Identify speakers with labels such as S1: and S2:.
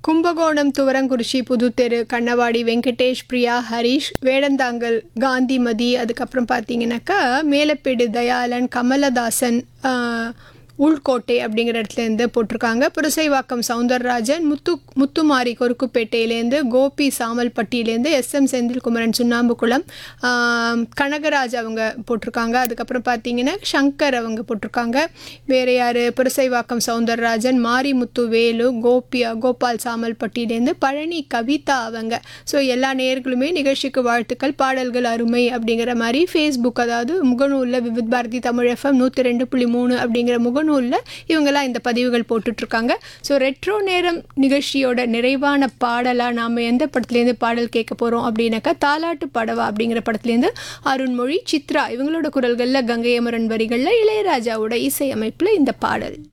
S1: கும்பகோணம் துவரங்குறிச்சி புதுத்தெரு கண்ணவாடி வெங்கடேஷ் பிரியா ஹரிஷ் வேடந்தாங்கல் காந்திமதி அதுக்கப்புறம் பார்த்தீங்கன்னாக்கா மேலப்பேடு தயாளன் கமலதாசன் ஆஹ், உள்கோட்டை அப்படிங்கிற இடத்துலேருந்து போட்டிருக்காங்க புரசைவாக்கம் சவுந்தரராஜன் முத்து முத்துமாரி கொருக்குப்பேட்டையிலேருந்து கோபி சாமல்பட்டியிலேருந்து எஸ் எம் செந்தில்குமரன் சுண்ணாம்புக்குளம் ஆம், கனகராஜ் அவங்க போட்டிருக்காங்க அதுக்கப்புறம் பார்த்தீங்கன்னா சங்கர் அவங்க போட்டிருக்காங்க வேறு யார் புரசைவாக்கம் சவுந்தரராஜன் மாரிமுத்து வேலு கோபி கோபால் சாமல்பட்டியிலேருந்து பழனி கவிதா அவங்க ஸோ எல்லா நேயர்களுமே நிகழ்ச்சிக்கு வாழ்த்துக்கள் பாடல்கள் அருமை அப்படிங்கிற மாதிரி ஃபேஸ்புக் அதாவது முகநூலில் விவித் பாரதி தமிழ் எஃப்எம் நூற்றி ரெண்டு புள்ளி மூணு அப்படிங்கிற முகநூலில் இவங்கெல்லாம் இந்த பதிவுகள் போட்டுட்ருக்காங்க ஸோ ரெட்ரோ நேரம் நிகழ்ச்சியோட நிறைவான பாடலாக நாம் எந்த படத்துலேருந்து பாடல் கேட்க போகிறோம் அப்படின்னாக்கா தாலாட்டு படவா அப்படிங்கிற படத்துலேருந்து அருண்மொழி சித்ரா இவங்களோட குரல்களில் கங்கை அமரன் வரிகளில் இளையராஜாவோட இசையமைப்பில் இந்த பாடல்